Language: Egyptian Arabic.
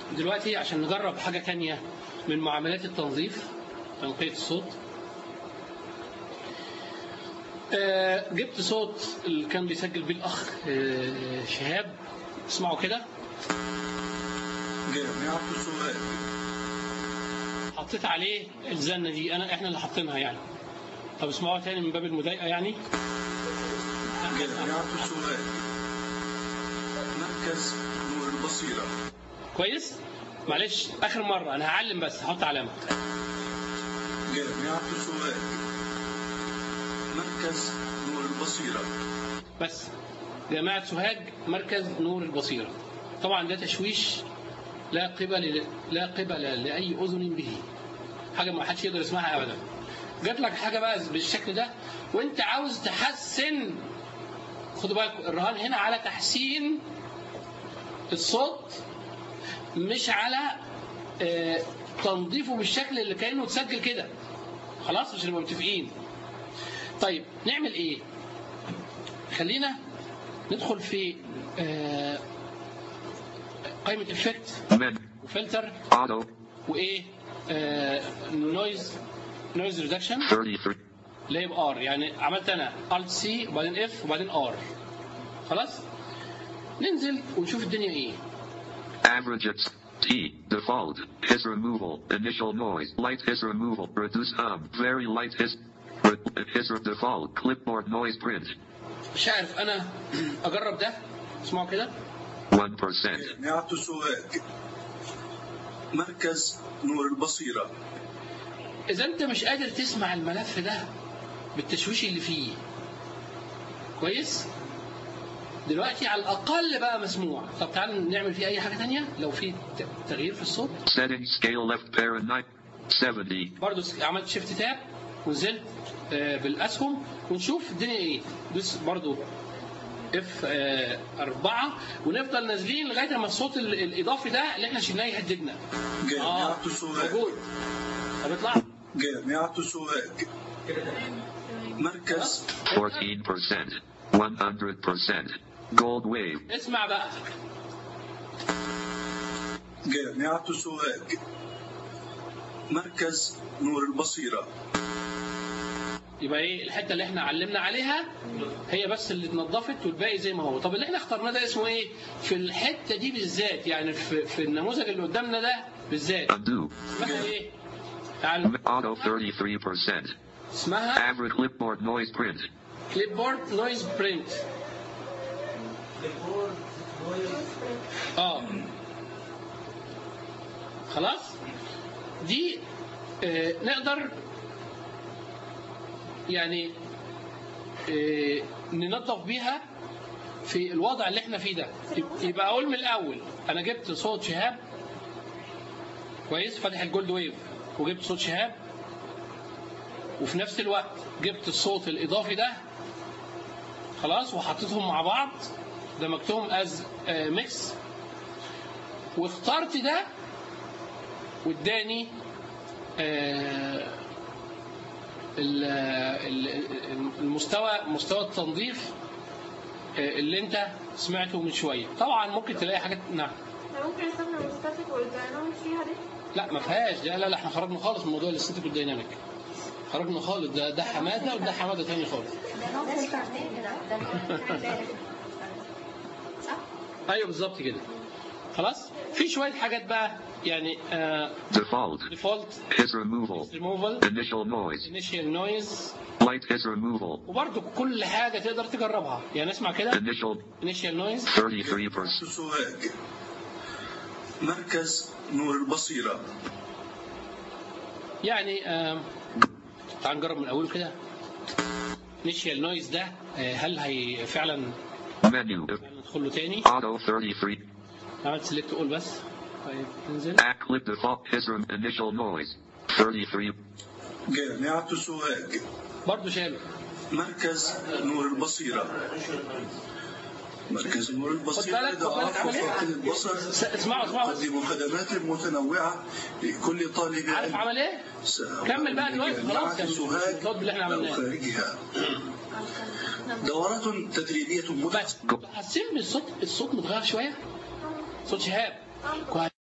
دلوقتي عشان نجرب حاجة تانية من معاملات التنظيف تنقية الصوت آه، جبت صوت اللي كان بيسجل بيه الأخ آه، شهاب اسمعوا كده جامعة سوهاج حطيت عليه الزنة دي أنا إحنا اللي حاطينها يعني طب اسمعوها تاني من باب المضايقة يعني جامعة سوهاج مركز نور البصيرة كويس معلش آخر مرة أنا هعلم بس هحط علامة جامعة سوهاج مركز نور البصيرة بس جامعة سوهاج مركز نور البصيرة طبعا ده تشويش لا قبل لا قبل لأي أذن به حاجة ما حدش يقدر يسمعها أبدا جات لك حاجة بقى بالشكل ده وأنت عاوز تحسن خدوا بالكم الرهان هنا على تحسين الصوت مش على آه، تنظيفه بالشكل اللي كأنه اتسجل كده خلاص مش نبقى متفقين طيب نعمل ايه خلينا ندخل في آه، قائمة افكت Menu. وفلتر Auto. وايه نويز نويز ريدكشن 33. اللي هي بار يعني عملت انا الت سي وبعدين اف وبعدين ار خلاص ننزل ونشوف الدنيا ايه Average it's T. Default. Hiss removal. Initial noise. Light hiss removal. Reduce hum. Very light hiss. Re- hiss default. Clipboard noise print. مش عارف انا اجرب ده اسمعوا كده 1%. جامعة سوهاج مركز نور البصيرة اذا انت مش قادر تسمع الملف ده بالتشويش اللي فيه كويس دلوقتي على الاقل بقى مسموع طب تعال نعمل فيه اي حاجه تانية لو في ت- تغيير في الصوت Settings scale left parent 9. 70. برضو س- عملت شيفت تاب ونزلت آه، بالاسهم ونشوف الدنيا ايه دوس برضو اف أربعة ونفضل نازلين لغاية ما الصوت ال- الإضافي ده اللي احنا شلناه يهددنا اه جامعة سوهاج موجود طب اطلع جامعة سوهاج مركز 14%. 100%. Gold wave. اسمع بقى جامعة سوهاج مركز نور البصيرة يبقى ايه الحته اللي احنا علمنا عليها هي بس اللي اتنضفت والباقي زي ما هو طب اللي احنا اخترناه ده اسمه ايه في الحته دي بالذات يعني في, في النموذج اللي قدامنا ده بالذات Undo. اسمها ايه تعالوا Auto 33%. اسمها Average clipboard noise print. كليب بورد نويز برنت اه خلاص دي آه نقدر يعني آه ننظف بيها في الوضع اللي احنا فيه ده يبقى اقول من الاول انا جبت صوت شهاب كويس فاتح الجولد ويف وجبت صوت شهاب وفي نفس الوقت جبت الصوت الاضافي ده خلاص وحطيتهم مع بعض دمجتهم از ميكس واخترت ده واداني آه، ال- ال- المستوى مستوى التنظيف آه، اللي انت سمعته من شويه طبعا ممكن تلاقي حاجات نعم أنا ممكن استخدم الستاتيك والدايناميك فيها دي لا ما فيهاش ده لا لا احنا خرجنا خالص من موضوع الاستاتيك والديناميك خرجنا خالص ده ده حماده وده حماده تاني خالص ايوه بالظبط كده خلاص في شويه حاجات بقى يعني Default. ديفولت Hiss removal. ريموفال Initial noise. انيشال نويز Light hiss removal. وبرده كل حاجه تقدر تجربها يعني اسمع كده Initial انيشال نويز 33%. سوهاج مركز نور البصيرة يعني آه، تعال نجرب من الاول كده انيشال نويز ده آه، هل هي فعلا Menu. فعلا ندخل له تاني Auto 33. عملت سيلكت اول بس طيب ننزل Act clip default. Hiss rem- initial noise. 33. جامعة سوهاج برضه شاله مركز نور البصيرة مركز نور البصيرة خد بالك- خد بالك لضعاف عمل إيه؟ وفقد البصر س- اسمعوا اسمعوا يقدم خدمات متنوعة لكل طالب عارف علم عمل ايه؟ سواء كمل بقى دلوقتي خلاص جامعة يعني سوهاج الصوت اللي احنا أو عملناه خارجها دورات تدريبية بس حاسين بالصوت الصوت متغير شويه صوت شهاب كويس